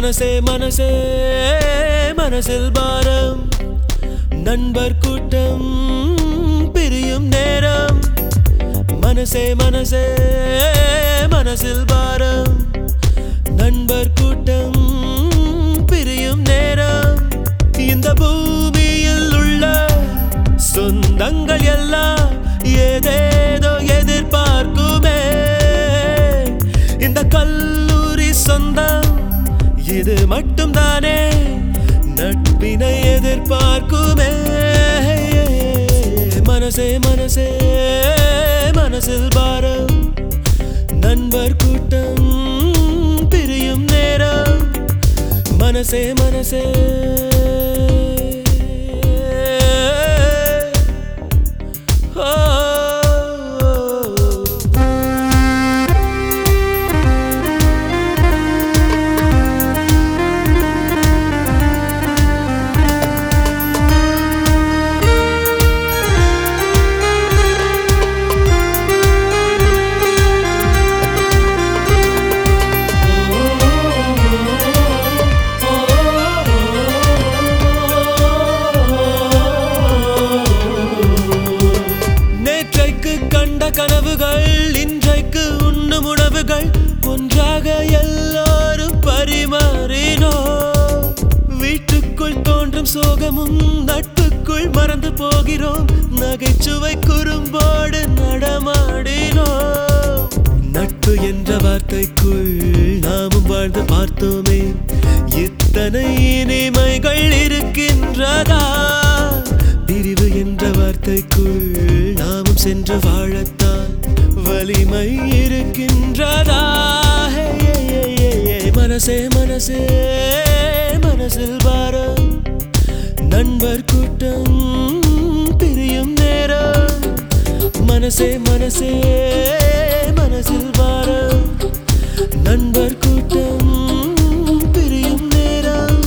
மனசே மனசே மனசில் பாரம் நண்பர் கூட்டம் பிரியும் நேரம் மனசே மனசே மனசில் பாரம் நண்பர் கூட்டம் பிரியும் நேரம் இந்த பூமியில் உள்ள சொந்தங்கள் எல்லாம் ஏதேதோ எதிர்பார்க்குமே இந்த கல்லூரி சொந்தம் இது மட்டும்தானே நட்பினை எதிர்பார்க்குமே மனசே மனசே மனசில் பாரம் நண்பர் கூட்டம் பிரியும் நேரம் மனசே மனசே ஓ நேற்றைக்கு கண்ட கனவுகள் இன்றைக்கு உண்ணும் உணவுகள் ஒன்றாக எல்லோரும் பரிமாறினோ வீட்டுக்குள் தோன்றும் சோகமும் நட்புக்குள் மறந்து போகிறோம் நகைச்சுவை குறும்போடு நடமாடினோ நட்பு என்ற வார்த்தைக்குள் நாமும் வாழ்ந்து பார்த்தோமே இத்தனை இனிமைகள் இருக்கின்றதா பிரிவு என்ற வார்த்தைக்குள் நாமும் சென்று வாழத்தான் வலிமை இருக்கின்றதா ஹே, ஏ, ஏ, ஏ, ஏ. மனசே மனசே மனசில் பாரம் நண்பர் கூட்டம் பிரியும் நேரம் மனசே மனசே மனசில் பாரம் நண்பர் கூட்டம் பிரியும் நேரம்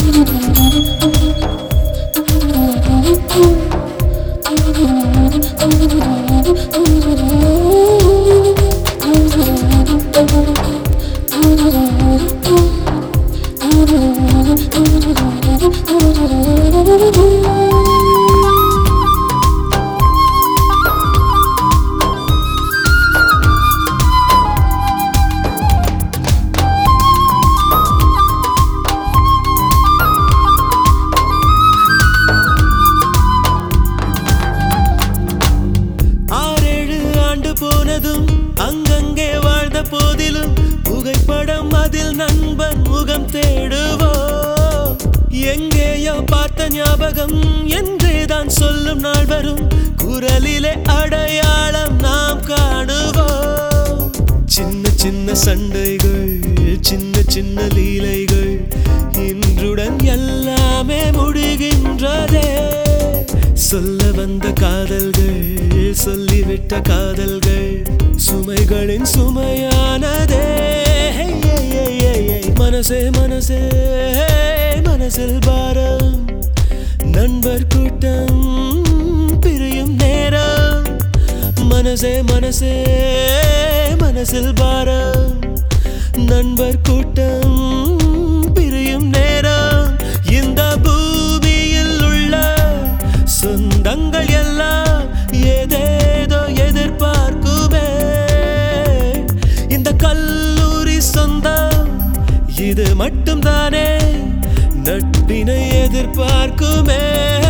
ஆறேழு ஆண்டு போனதும் அங்கங்கே வாழ்ந்த போதிலும் புகைப்படம் அதில் நண்பன் முகம் தேடுவோ எங்கேயோ பார்த்த ஞாபகம் என்றேதான் சொல்லும் நாள் வரும் குரலிலே அடையாளம் நாம் காணுவோம் சின்ன சின்ன சண்டைகள் சின்ன சின்ன லீலைகள் இன்றுடன் எல்லாமே முடிகின்றதே சொல்ல வந்த காதல்கள் சொல்லிவிட்ட காதல்கள் சுமைகளின் சுமையானதே ஹே, ஏ, ஏ, ஏ, ஏ. மனசே மனசே மனசில் பாரம் நண்பர் கூட்டம் பிரியும் நேரம் மனசே மனசே மனசில் பாரம் நண்பர் கூட்டம் பிரியும் நேரம் இந்த பூமியில் உள்ள சொந்தங்கள் எல்லாம் ஏதேதோ எதிர்பார்க்குமே இந்த கல்லூரி சொந்தம் இது மட்டும்தானே நட்பினை எதிர்பார்க்குமே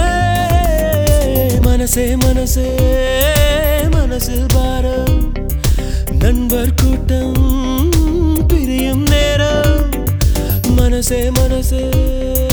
மனசே மனசே மனசில் பாரம் நண்பர் கூட்டம் பிரியும் நேரம் மனசே மனசே